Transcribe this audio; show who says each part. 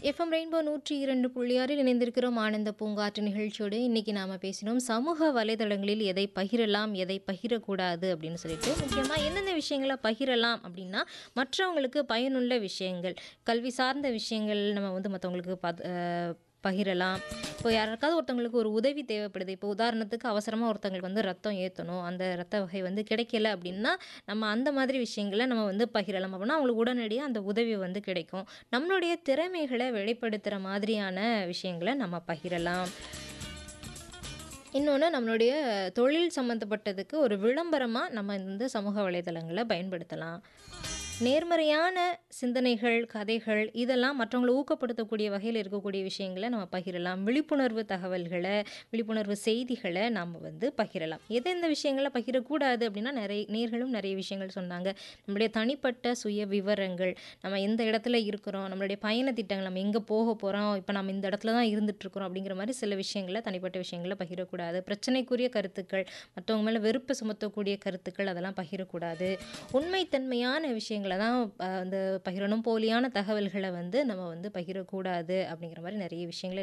Speaker 1: FM rainbow நூற்றி இரண்டு புள்ளி ஆறில் இணைந்திருக்கிறோம் ஆனந்த பூங்காற்று நிகழ்ச்சியோடு இன்னைக்கு நாம் பேசினோம் சமூக வலைதளங்களில் எதை பகிரலாம் எதை பகிரக்கூடாது அப்படின்னு சொல்லிட்டு முக்கியமாக எந்தெந்த விஷயங்களை பகிரலாம் அப்படின்னா மற்றவங்களுக்கு பயனுள்ள விஷயங்கள் கல்வி சார்ந்த விஷயங்கள் நம்ம வந்து மற்றவங்களுக்கு பத் அஹ் பகிரலாம் இப்போ யாருக்காவது ஒருத்தவங்களுக்கு ஒரு உதவி தேவைப்படுது இப்போ உதாரணத்துக்கு அவசரமாக ஒருத்தங்களுக்கு வந்து ரத்தம் ஏற்றணும் அந்த ரத்த வகை வந்து கிடைக்கல அப்படின்னா நம்ம அந்த மாதிரி விஷயங்களை நம்ம வந்து பகிரலாம் அப்படின்னா அவங்களுக்கு உடனடியாக அந்த உதவி வந்து கிடைக்கும் நம்மளுடைய திறமைகளை வெளிப்படுத்துகிற மாதிரியான விஷயங்களை நம்ம பகிரலாம் இன்னொன்று நம்மளுடைய தொழில் சம்மந்தப்பட்டதுக்கு ஒரு விளம்பரமாக நம்ம இந்த சமூக வலைதளங்களை பயன்படுத்தலாம் நேர்மறையான சிந்தனைகள் கதைகள் இதெல்லாம் மற்றவங்களை ஊக்கப்படுத்தக்கூடிய வகையில் இருக்கக்கூடிய விஷயங்களை நம்ம பகிரலாம் விழிப்புணர்வு தகவல்களை விழிப்புணர்வு செய்திகளை நாம் வந்து பகிரலாம் எந்தெந்த விஷயங்களை பகிரக்கூடாது அப்படின்னா நிறைய நேர்களும் நிறைய விஷயங்கள் சொன்னாங்க நம்மளுடைய தனிப்பட்ட சுய விவரங்கள் நம்ம எந்த இடத்துல இருக்கிறோம் நம்மளுடைய பயண திட்டங்கள் நம்ம எங்கே போக போகிறோம் இப்போ நம்ம இந்த இடத்துல தான் இருந்துகிட்ருக்குறோம் அப்படிங்கிற மாதிரி சில விஷயங்களை தனிப்பட்ட விஷயங்களை பகிரக்கூடாது பிரச்சனைக்குரிய கருத்துக்கள் மற்றவங்க மேலே வெறுப்பு சுமத்தக்கூடிய கருத்துக்கள் அதெல்லாம் பகிரக்கூடாது உண்மைத்தன்மையான விஷயங்களை தான் அஹ், வந்து பகிரணும் போலியான தகவல்களை வந்து நம்ம வந்து பகிரக்கூடாது அப்படிங்கிற மாதிரி நிறைய விஷயங்களை